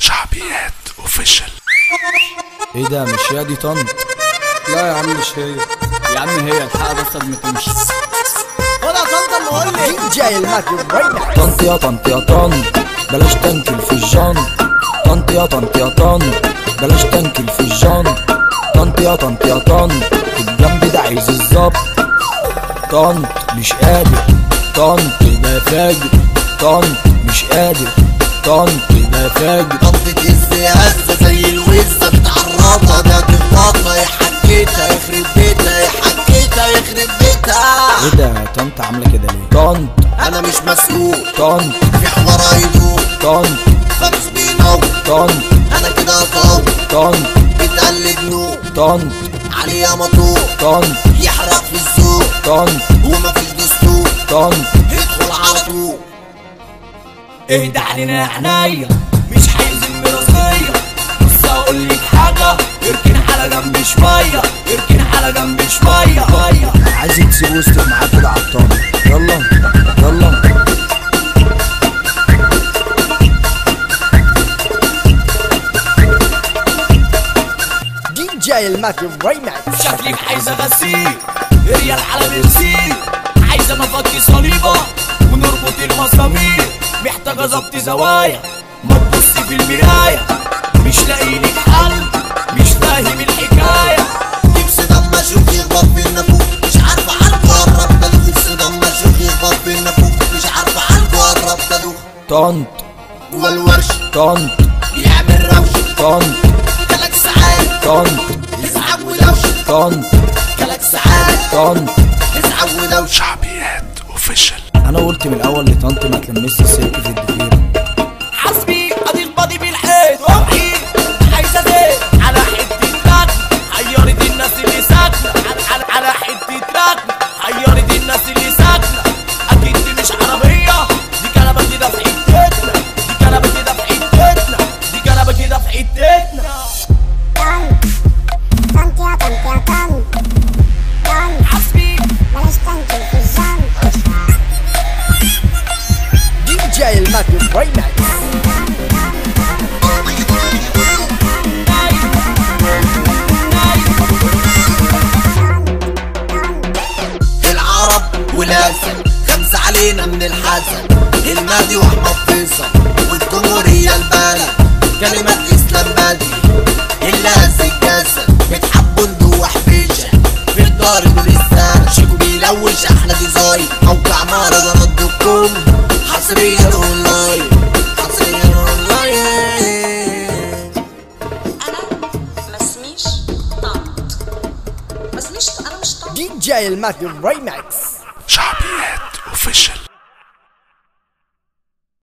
شعبيات اوفيشال ايه ده مش هي دي طنط لا يا عم مش هي يا عم هي الحق بس قبل ما تمشي ولا طنطا ما اقول لك جاي المكتب وينك طنط يا طنط يا طنط بلاش تنكل في الجنط طنط يا طنط يا طنط بلاش تنكل في الجنط طنط يا طنط يا طنط الجنب ده عايز الظبط طنط مش قادر طنط ده فاجر طنط مش قادر طنط ده فاجر طنطة الزيازة زي الوزة متعرضة ده تغلطها يا حكيتها يخرب بيتها يا حكيتها يخرب بيتها ايه ده يا طنط عامله كده ليه طنط انا مش مسؤول طنط في حوار هيدور طنط فانوس بينور طنط انا كده طاوي طنط بتقلد نور طنط عليها موتور طنط يحرق في الزور طنط ومفيش دستور طنط ادخل على طول اهدى علينا يا عينيا مش عايز المرضية بص اقول لك حاجة اركن على جنب شوية اركن على جنب شوية مية عايزك تسيب وسطك معاك كده على الطاولة يلا يلا دي جاي المكتب وينك شكلك عايزة غسيل ريال على بنزين عايزة مفك صليبة ونربط المسامير محتاجة ظبط زوايا ما تبصي في المراية مش لاقي لك حل مش فاهم الحكاية نفسي لما اشوف يخبط في النافوخ مش عارفه عنكو قربت ادوخ نفسي لما اشوف يخبط في النافوخ مش عارفه عنكو قربت ادوخ طنط جوا الورش طنط يعمل روش طنط كلك ساعات طنط ازعاج ودوش طنط كلك ساعات طنط ازعاج ودوش شعبيات اوفيشال انا قلت من الاول لطنط ما تلمسي السلك في الضفيرة حسبي اضيف بادي بالحيط روحي عايزه زيت على حته ركن حيرت الناس اللي ساكنه على, على, على حته ركن حيرت الناس اللي ساكنه اكيد دي مش عربيه دي كنبه كده في حتتنا دي كنبه كده في حتتنا دي كنبه كده في حتتنا طنط يا طنط يا طنط طنط حسبي بلاش تنكل في الجنب دي جاي المكتب وينك العرب ولازم خمسة علينا من الحسن المهدي واحمد فيصل والجمهورية البلد كلمات اسلام بدري اللي هز الجسد بتحبوا ندوح حبيشة في الدار دول السنة شيكو بيلوش احلى ديزاين موقع مهرجانات دوت كوم حصريا اونلاين حصريا اونلاين انا ما اسميش طنط ما اسميش انا مش طنط دي جاي المكتب وينك شعبيات اوفيشال